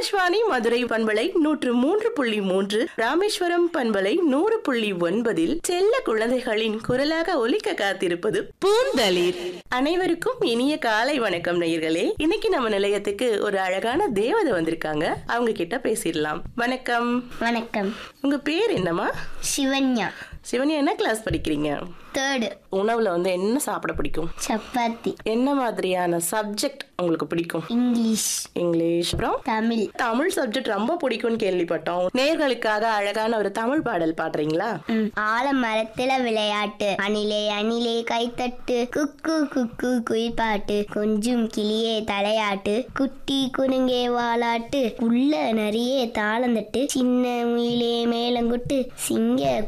ஆகாஷ்வாணி மதுரை பண்பலை நூற்று மூன்று புள்ளி மூன்று ராமேஸ்வரம் பண்பலை நூறு புள்ளி ஒன்பதில் செல்ல குழந்தைகளின் குரலாக ஒலிக்க காத்திருப்பது பூந்தளிர் அனைவருக்கும் இனிய காலை வணக்கம் நேயர்களே இன்னைக்கு நம்ம நிலையத்துக்கு ஒரு அழகான தேவதை வந்திருக்காங்க அவங்க கிட்ட பேசிடலாம் வணக்கம் வணக்கம் உங்க பேர் என்னம்மா சிவன்யா சிவனி என்ன கிளாஸ் படிக்கிறீங்க தேர்டு உணவுல வந்து என்ன சாப்பிட பிடிக்கும் சப்பாத்தி என்ன மாதிரியான சப்ஜெக்ட் உங்களுக்கு பிடிக்கும் இங்கிலீஷ் இங்கிலீஷ் அப்புறம் தமிழ் தமிழ் சப்ஜெக்ட் ரொம்ப பிடிக்கும்னு கேள்விப்பட்டோம் நேர்களுக்காக அழகான ஒரு தமிழ் பாடல் பாடுறீங்களா ம். ஆலமரத்துல விளையாட்டு அணிலே அணிலே கைத்தட்டு குக்கு குக்கு குயில் பாட்டு கொஞ்சம் கிளியே தலையாட்டு குட்டி குறுங்கே வாலாட்டு உள்ள நிறைய தாளந்தட்டு சின்ன முயிலே மேலங்குட்டு சிங்க